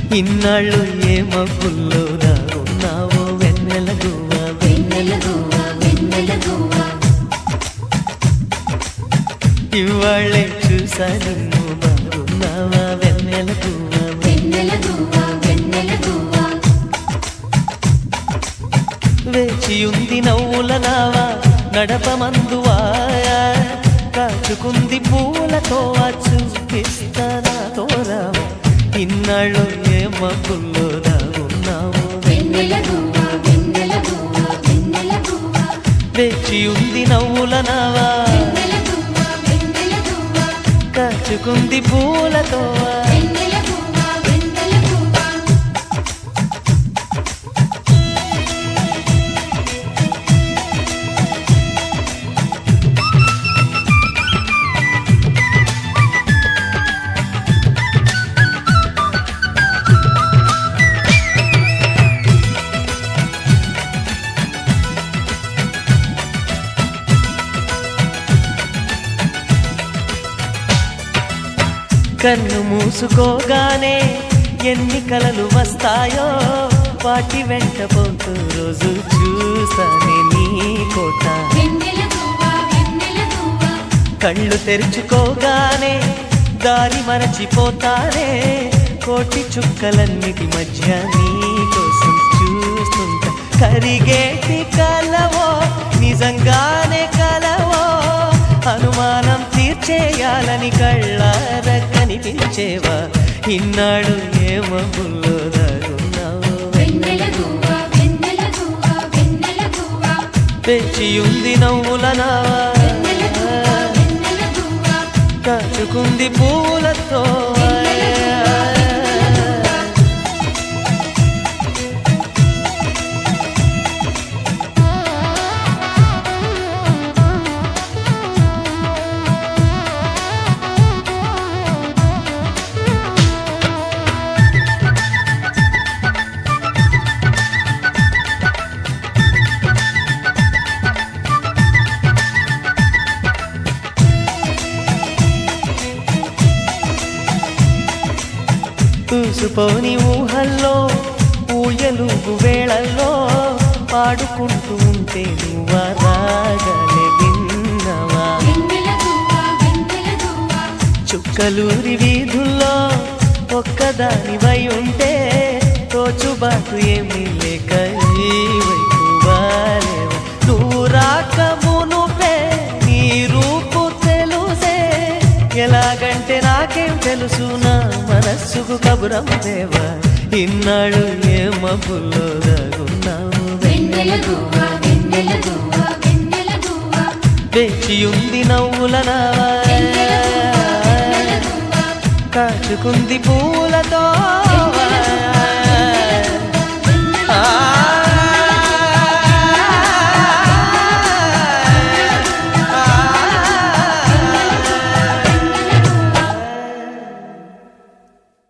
ఇన్నాళ్ళు ఏ మబ్బుల్లో దాగున్నావో వెన్నెల గువ్వ వెన్నెల గువ్వ వెన్నెల గువ్వ ఇవాళ్ళే చూసా నిన్ను బాగున్నావా వెన్నెల గువ్వ వెన్నెల గువ్వ వెన్నెల గువ్వ వేచి ఉంది నవ్వుల నావా నడపమందువా కాచుకుంది పూలతో చూపిస్తానా తోరావా ఇన్నాళ్ళు ఏ మబ్బుల్లో దాగున్నావో వెన్నెల గువ్వ వెన్నెల గువ్వ వెన్నెల గువ్వ వేచి ఉంది నవ్వుల నావా వెన్నెల గువ్వ వెన్నెల గువ్వ కాచుకుంది పూలతో వెన్నెల గువ్వ వెన్నెల గువ్వ కన్ను మూసుకోగానే ఎన్ని కలలు వస్తాయో వాటి వెంట పోతూ రోజు చూస్తానే నీ కోట వెన్నెల గువ్వ వెన్నెల గువ్వ కళ్ళు తెరుచుకోగానే దారి మరచిపోతానే కోటి చుక్కలన్నిటి మధ్య నీ కోసం చూస్తుంటా కరిగేటి కలవో నిజంగానే కలవో అనుమానం తీర్చేయాలని కళ్ళార కనిపించేవా ఇన్నాడు ఏమో బుల్లో దాగున్నావో వెన్నెల గువ్వ వెన్నెల గువ్వ వెన్నెల గువ్వ తెచ్చియుంది నవ్వుల నావా వెన్నెల గువ్వ వెన్నెల గువ్వ కాచుకుంది పూలతో చూసుపోని ఊహల్లో ఊయలుగు వేళల్లో పాడుకుంటూ ఉంటే నువ్వా రాగలే విన్నవా వెన్నెల గువ్వ వెన్నెల గువ్వ చుక్కలూరి వీధుల్లో ఒక్కదానివై ఉంటే తోచుబాటు ఏమీ లేక ఈ వైపు వాలేవా. నువ్వు రాక మునుపే నీ రూపు తెలుసే ఎలాగంటే నాకేం తెలుసు నా మనస్సుకు కబురం దేవా ఇన్నాడు ఏ మబ్బుల్లో దాగున్నావు వెన్నెల గువ్వ వెన్నెల గువ్వ వెన్నెల గువ్వ వేచి ఉంది నవ్వుల నావా వెన్నెల గువ్వ వెన్నెల గువ్వ కాచుకుంది పూలతో